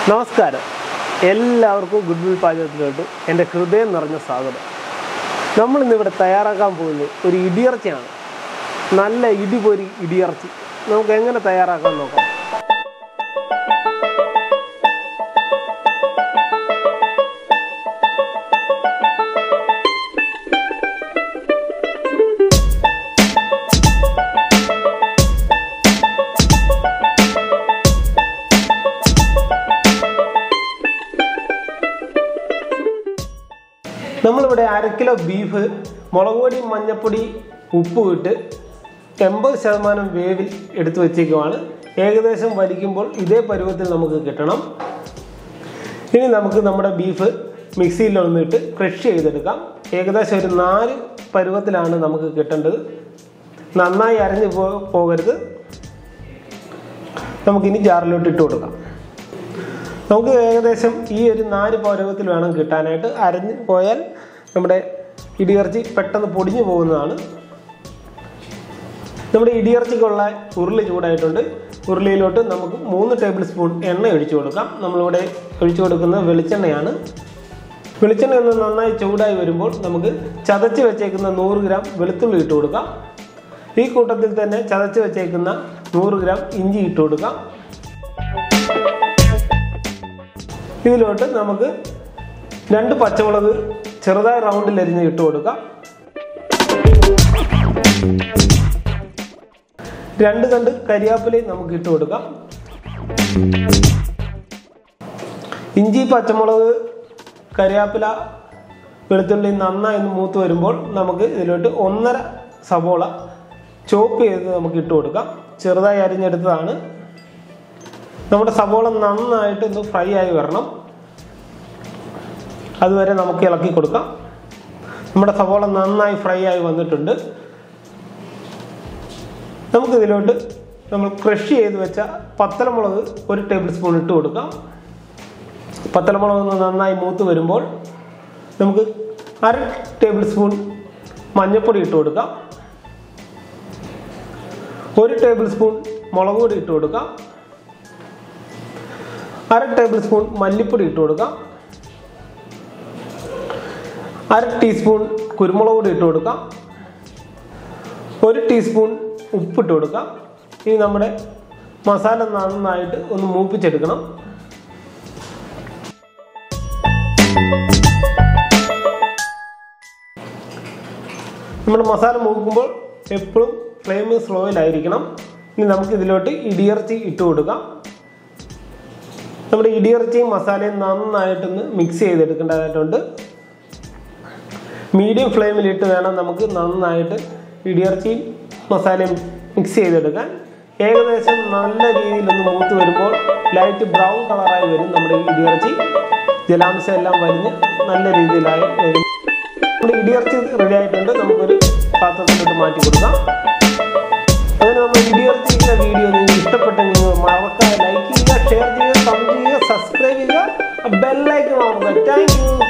നമസ്കാരം എല്ലാവർക്കും good will പാചകത്തിലോട്ട് എൻ്റെ ഹൃദയം നിറഞ്ഞ സ്വാഗതം നമ്മളിന്നിവിടെ തയ്യാറാക്കാൻ പോകുന്നത് ഒരു ഇടിയർച്ചയാണ് നല്ല ഇടിപൊരി ഇടിയർച്ചി നമുക്ക് എങ്ങനെ തയ്യാറാക്കാൻ നോക്കാം നമ്മളിവിടെ അര കിലോ ബീഫ് മുളക് പൊടി മഞ്ഞപ്പൊടി ഉപ്പ് ഇട്ട് എൺപത് ശതമാനം വേവിൽ എടുത്തു വെച്ചേക്കുവാണ് ഏകദേശം വലിക്കുമ്പോൾ ഇതേ പരുവത്തിൽ നമുക്ക് കിട്ടണം ഇനി നമുക്ക് നമ്മുടെ ബീഫ് മിക്സിയിൽ ഒന്നിട്ട് ക്രഷ് ചെയ്തെടുക്കാം ഏകദേശം ഒരു നാല് പരുവത്തിലാണ് നമുക്ക് കിട്ടേണ്ടത് നന്നായി അരഞ്ഞു പോ പോകരുത് നമുക്കിനി ജാറിലോട്ട് ഇട്ട് കൊടുക്കാം നമുക്ക് ഏകദേശം ഈ ഒരു നാല് പരുവത്തിൽ വേണം കിട്ടാനായിട്ട് അരഞ്ഞ് പോയാൽ നമ്മുടെ ഇടിയിറച്ചി പെട്ടെന്ന് പൊടിഞ്ഞു പോകുന്നതാണ് നമ്മുടെ ഇടിയിറച്ചിക്കുള്ള ഉരുളി ചൂടായിട്ടുണ്ട് ഉരുളിയിലോട്ട് നമുക്ക് മൂന്ന് ടേബിൾ സ്പൂൺ എണ്ണ ഒഴിച്ചു കൊടുക്കാം നമ്മളിവിടെ ഒഴിച്ചു കൊടുക്കുന്ന വെളിച്ചെണ്ണയാണ് വെളിച്ചെണ്ണ ഒന്ന് നന്നായി ചൂടായി വരുമ്പോൾ നമുക്ക് ചതച്ച് വെച്ചേക്കുന്ന നൂറ് ഗ്രാം വെളുത്തുള്ളി ഇട്ട് കൊടുക്കാം ഈ കൂട്ടത്തിൽ തന്നെ ചതച്ച് വെച്ചേക്കുന്ന നൂറ് ഗ്രാം ഇഞ്ചി ഇട്ട് കൊടുക്കാം ഇതിലോട്ട് നമുക്ക് രണ്ട് പച്ചമുളക് ചെറുതായി റൗണ്ടിൽ അരിഞ്ഞ് ഇട്ട് കൊടുക്കാം രണ്ട് തണ്ട് കരിയാപ്പിലയും നമുക്ക് ഇട്ട് കൊടുക്കാം ഇഞ്ചി പച്ചമുളക് കരിയാപ്പില വെളുത്തുള്ളി നന്നായി ഒന്ന് മൂത്ത് വരുമ്പോൾ നമുക്ക് ഇതിലോട്ട് ഒന്നര സവോള ചോപ്പ് ചെയ്ത് നമുക്ക് ഇട്ട് കൊടുക്കാം ചെറുതായി അരിഞ്ഞെടുത്തതാണ് നമ്മുടെ സവോള നന്നായിട്ട് ഒന്ന് ഫ്രൈ ആയി വരണം അതുവരെ നമുക്ക് ഇളക്കി കൊടുക്കാം നമ്മുടെ സവോള നന്നായി ഫ്രൈ ആയി വന്നിട്ടുണ്ട് നമുക്ക് ഇതിലോട്ട് നമ്മൾ ക്രഷ് ചെയ്ത് വെച്ച പത്തലമുളക് ഒരു ടേബിൾ സ്പൂൺ ഇട്ട് കൊടുക്കാം പത്തലമുളക് ഒന്ന് നന്നായി മൂത്ത് വരുമ്പോൾ നമുക്ക് അര ടേബിൾ സ്പൂൺ മഞ്ഞൾപ്പൊടി ഇട്ട് കൊടുക്കാം ഒരു ടേബിൾ സ്പൂൺ മുളക് പൊടി ഇട്ട് കൊടുക്കാം അര ടേബിൾ സ്പൂൺ മല്ലിപ്പൊടി ഇട്ട് കൊടുക്കാം അര ടീസ്പൂൺ കുരുമുളക് പൊടി ഇട്ട് കൊടുക്കാം ഒരു ടീസ്പൂൺ ഉപ്പിട്ട് കൊടുക്കാം ഇനി നമ്മുടെ മസാല നന്നായിട്ട് ഒന്ന് മൂപ്പിച്ചെടുക്കണം നമ്മൾ മസാല മൂക്കുമ്പോൾ എപ്പോഴും ഫ്ലെയിം സ്ലോയിലായിരിക്കണം ഇനി നമുക്ക് ഇതിലോട്ട് ഇടിയിറച്ചി ഇട്ട് കൊടുക്കാം നമ്മുടെ ഇടിയിറച്ചിയും മസാലയും നന്നായിട്ടൊന്ന് മിക്സ് ചെയ്തെടുക്കേണ്ടതായിട്ടുണ്ട് മീഡിയം ഫ്ലെയിമിലിട്ട് വേണം നമുക്ക് നന്നായിട്ട് ഇടിയിറച്ചിയും മസാലയും മിക്സ് ചെയ്തെടുക്കാൻ ഏകദേശം നല്ല രീതിയിലൊന്ന് മൂത്ത് വരുമ്പോൾ ലൈറ്റ് ബ്രൗൺ കളറായി വരും നമ്മുടെ ഇടിയിറച്ചി ജലാംശം എല്ലാം വലിഞ്ഞ് നല്ല രീതിയിലായി വരും നമ്മുടെ ഇടിയിറച്ചി റെഡി ആയിട്ടുണ്ട് നമുക്കൊരു പാത്രത്തിലോട്ട് മാറ്റി കൊടുക്കാം അങ്ങനെ നമ്മൾ ഇടിയിറച്ചിയുടെ വീഡിയോ നിങ്ങൾക്ക് ഇഷ്ടപ്പെട്ടെങ്കിൽ മറക്കാതെ ലൈക്ക് ചെയ്യുക ഷെയർ ചെയ്യുക കമൻറ്റ് ചെയ്യുക സബ്സ്ക്രൈബ് ചെയ്യുക ബെല്ലൈക്കൺ ഓർക്കുക താങ്ക് യു